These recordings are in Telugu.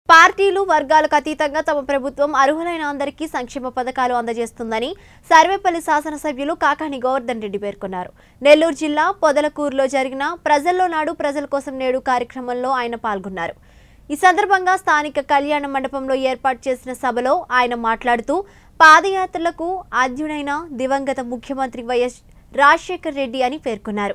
పార్టీలు వర్గాలకు అతీతంగా తమ ప్రభుత్వం అర్హులైన అందరికీ సంక్షేమ పథకాలు అందజేస్తుందని సర్వేపల్లి శాసనసభ్యులు కాకాని గోవర్ధన్ రెడ్డి పేర్కొన్నారు నెల్లూరు జిల్లా పొదలకూరులో జరిగిన ప్రజల్లో నాడు ప్రజల కోసం నేడు కార్యక్రమంలో ఆయన పాల్గొన్నారు ఈ సందర్భంగా స్థానిక కళ్యాణ మండపంలో ఏర్పాటు చేసిన సభలో ఆయన మాట్లాడుతూ పాదయాత్రలకు ఆద్యుడైన దివంగత ముఖ్యమంత్రి వైఎస్ రాజశేఖర్ రెడ్డి అని పేర్కొన్నారు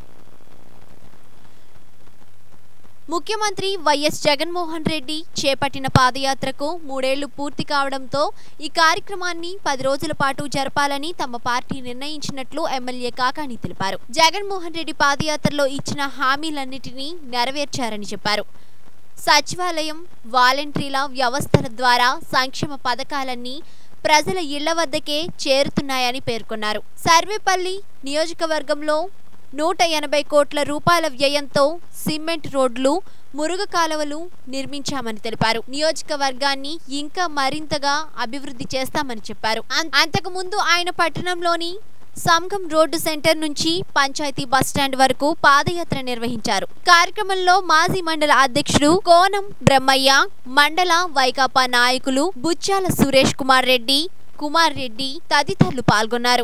ముఖ్యమంత్రి వైఎస్ జగన్మోహన్ రెడ్డి చేపట్టిన పాదయాత్రకు మూడేళ్లు పూర్తి కావడంతో ఈ కార్యక్రమాన్ని పది రోజుల పాటు జరపాలని తమ పార్టీ నిర్ణయించినట్లు ఎమ్మెల్యే కాకాని తెలిపారు జగన్మోహన్ రెడ్డి పాదయాత్రలో ఇచ్చిన హామీలన్నిటినీ నెరవేర్చారని చెప్పారు సచివాలయం వాలంటీర్ల వ్యవస్థల ద్వారా సంక్షేమ పథకాలన్నీ ప్రజల ఇళ్ల వద్దకే చేరుతున్నాయని పేర్కొన్నారు సర్వేపల్లి నియోజకవర్గంలో నూట ఎనభై కోట్ల రూపాయల వ్యయంతో సిమెంట్ రోడ్లు మురుగ కాలువలు నిర్మించామని తెలిపారు నియోజకవర్గాన్ని ఇంకా మరింతగా అభివృద్ధి చేస్తామని చెప్పారు అం- అంతకుముందు ఆయన పట్టణంలోని సంఘం రోడ్డు సెంటర్ నుంచి పంచాయతీ బస్టాండ్ వరకు పాదయాత్ర నిర్వహించారు కార్యక్రమంలో మాజీ మండల అధ్యక్షుడు కోనం బ్రహ్మయ్య మండల వైకాపా నాయకులు బుచ్చాల సురేష్ కుమార్ రెడ్డి కుమార్ రెడ్డి తదితరులు పాల్గొన్నారు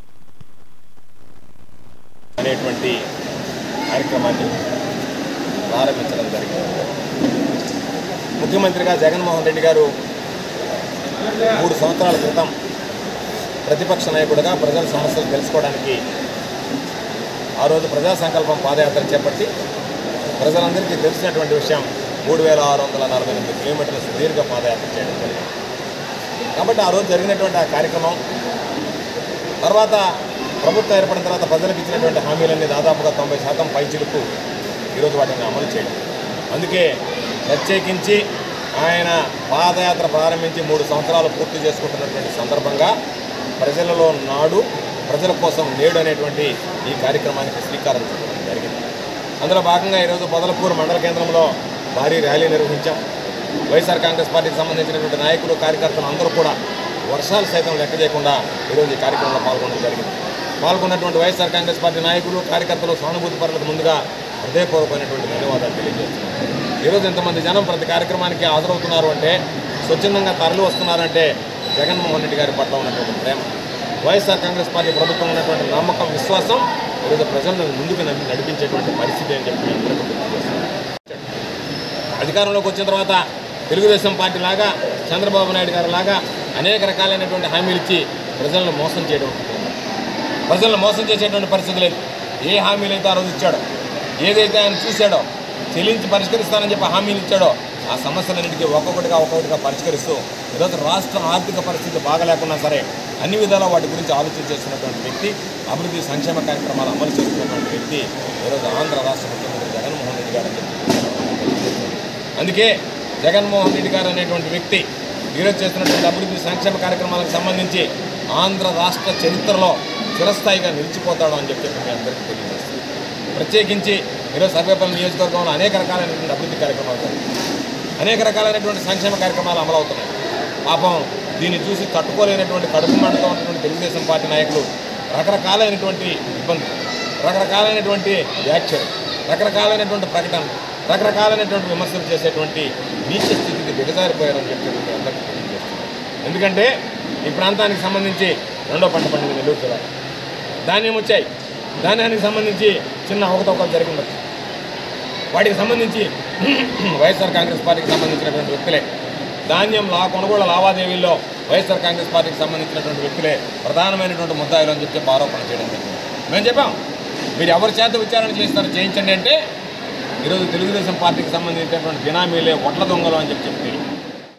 అనేటువంటి కార్యక్రమాన్ని ప్రారంభించడం జరిగింది ముఖ్యమంత్రిగా జగన్మోహన్ రెడ్డి గారు మూడు సంవత్సరాల క్రితం ప్రతిపక్ష నాయకుడిగా ప్రజల సమస్యలు తెలుసుకోవడానికి ఆ రోజు ప్రజా సంకల్పం పాదయాత్ర చేపట్టి ప్రజలందరికీ తెలిసినటువంటి విషయం మూడు వేల ఆరు వందల నలభై ఎనిమిది కిలోమీటర్ల సుదీర్ఘ పాదయాత్ర చేయడం జరిగింది కాబట్టి ఆ రోజు జరిగినటువంటి ఆ కార్యక్రమం తర్వాత ప్రభుత్వం ఏర్పడిన తర్వాత ప్రజలకు ఇచ్చినటువంటి హామీలన్నీ దాదాపుగా తొంభై శాతం పైచిలుకు ఈరోజు వాటిని అమలు చేయడం అందుకే ప్రత్యేకించి ఆయన పాదయాత్ర ప్రారంభించి మూడు సంవత్సరాలు పూర్తి చేసుకుంటున్నటువంటి సందర్భంగా ప్రజలలో నాడు ప్రజల కోసం నేడు అనేటువంటి ఈ కార్యక్రమానికి శ్రీకారం చుట్టడం జరిగింది అందులో భాగంగా ఈరోజు పొదలపూర్ మండల కేంద్రంలో భారీ ర్యాలీ నిర్వహించాం వైఎస్ఆర్ కాంగ్రెస్ పార్టీకి సంబంధించినటువంటి నాయకులు కార్యకర్తలు అందరూ కూడా వర్షాలు సైతం లెక్క చేయకుండా ఈరోజు ఈ కార్యక్రమంలో పాల్గొనడం జరిగింది పాల్గొన్నటువంటి వైఎస్ఆర్ కాంగ్రెస్ పార్టీ నాయకులు కార్యకర్తలు సానుభూతి పరులకు ముందుగా హృదయపూర్వకమైనటువంటి ధన్యవాదాలు తెలియజేస్తున్నాను ఈరోజు ఇంతమంది జనం ప్రతి కార్యక్రమానికి హాజరవుతున్నారు అంటే స్వచ్ఛందంగా తరలి వస్తున్నారంటే జగన్మోహన్ రెడ్డి గారి పట్ల ఉన్నటువంటి ప్రేమ వైఎస్ఆర్ కాంగ్రెస్ పార్టీ ప్రభుత్వం ఉన్నటువంటి నమ్మకం విశ్వాసం ఈరోజు ప్రజలను ముందుకు నడి- నడిపించేటువంటి పరిస్థితి అని చెప్పి మీ అందరికీ గుర్తు చేస్తున్నాను అధికారంలోకి వచ్చిన తర్వాత తెలుగుదేశం పార్టీ లాగా చంద్రబాబు నాయుడు గారి లాగా అనేక రకాలైనటువంటి హామీలు ఇచ్చి ప్రజలను మోసం చేయడం ప్రజలను మోసం చేసేటువంటి పరిస్థితి లేదు ఏ హామీలు అయితే ఆ రోజు ఇచ్చాడో ఏదైతే ఆయన చూశాడో చెల్లించి పరిష్కరిస్తానని చెప్పి హామీలు ఇచ్చాడో ఆ సమస్యలన్నింటికీ ఒక్కొక్కటిగా ఒక్కొక్కటిగా పరిష్కరిస్తూ ఈరోజు రాష్ట్రం ఆర్థిక పరిస్థితి బాగలేకున్నా సరే అన్ని విధాలా వాటి గురించి ఆలోచన చేస్తున్నటువంటి వ్యక్తి అభివృద్ధి సంక్షేమ కార్యక్రమాలు అమలు చేస్తున్నటువంటి వ్యక్తి ఈరోజు ఆంధ్ర రాష్ట్ర ముఖ్యమంత్రి జగన్మోహన్ రెడ్డి గారు అని చెప్పి అందుకే జగన్మోహన్ రెడ్డి గారు అనేటువంటి వ్యక్తి ఈరోజు చేస్తున్నటువంటి అభివృద్ధి సంక్షేమ కార్యక్రమాలకు సంబంధించి ఆంధ్ర రాష్ట్ర చరిత్రలో చిరస్థాయిగా నిలిచిపోతాడు అని చెప్పి మీ అందరికీ తెలియజేస్తుంది ప్రత్యేకించి ఈరోజు సర్వేపల్లి నియోజకవర్గంలో అనేక రకాలైనటువంటి అభివృద్ధి కార్యక్రమాలు జరుగుతున్నాయి అనేక రకాలైనటువంటి సంక్షేమ కార్యక్రమాలు అమలవుతున్నాయి పాపం దీన్ని చూసి తట్టుకోలేనటువంటి కడుపు మంటతో ఉన్నటువంటి తెలుగుదేశం పార్టీ నాయకులు రకరకాలైనటువంటి ఇబ్బందులు రకరకాలైనటువంటి వ్యాఖ్యలు రకరకాలైనటువంటి ప్రకటనలు రకరకాలైనటువంటి విమర్శలు చేసేటువంటి నీచ స్థితికి దిగజారిపోయారని చెప్పి మీ అందరికీ తెలియజేస్తున్నాను ఎందుకంటే ఈ ప్రాంతానికి సంబంధించి రెండో పంట పండుగ నెల్లూరు జిల్లా ధాన్యం వచ్చాయి ధాన్యానికి సంబంధించి చిన్న అవకతవకలు జరిగి ఉండొచ్చు వాటికి సంబంధించి వైఎస్ఆర్ కాంగ్రెస్ పార్టీకి సంబంధించినటువంటి వ్యక్తులే ధాన్యం లా కొనుగోలు లావాదేవీల్లో వైఎస్ఆర్ కాంగ్రెస్ పార్టీకి సంబంధించినటువంటి వ్యక్తులే ప్రధానమైనటువంటి ముద్దాయిలు అని చెప్పి ఆరోపణ చేయడం జరిగింది మేము చెప్పాం మీరు ఎవరి చేత విచారణ చేస్తారో చేయించండి అంటే ఈరోజు తెలుగుదేశం పార్టీకి సంబంధించినటువంటి బినామీలే ఒట్ల దొంగలు అని చెప్పి చెప్పి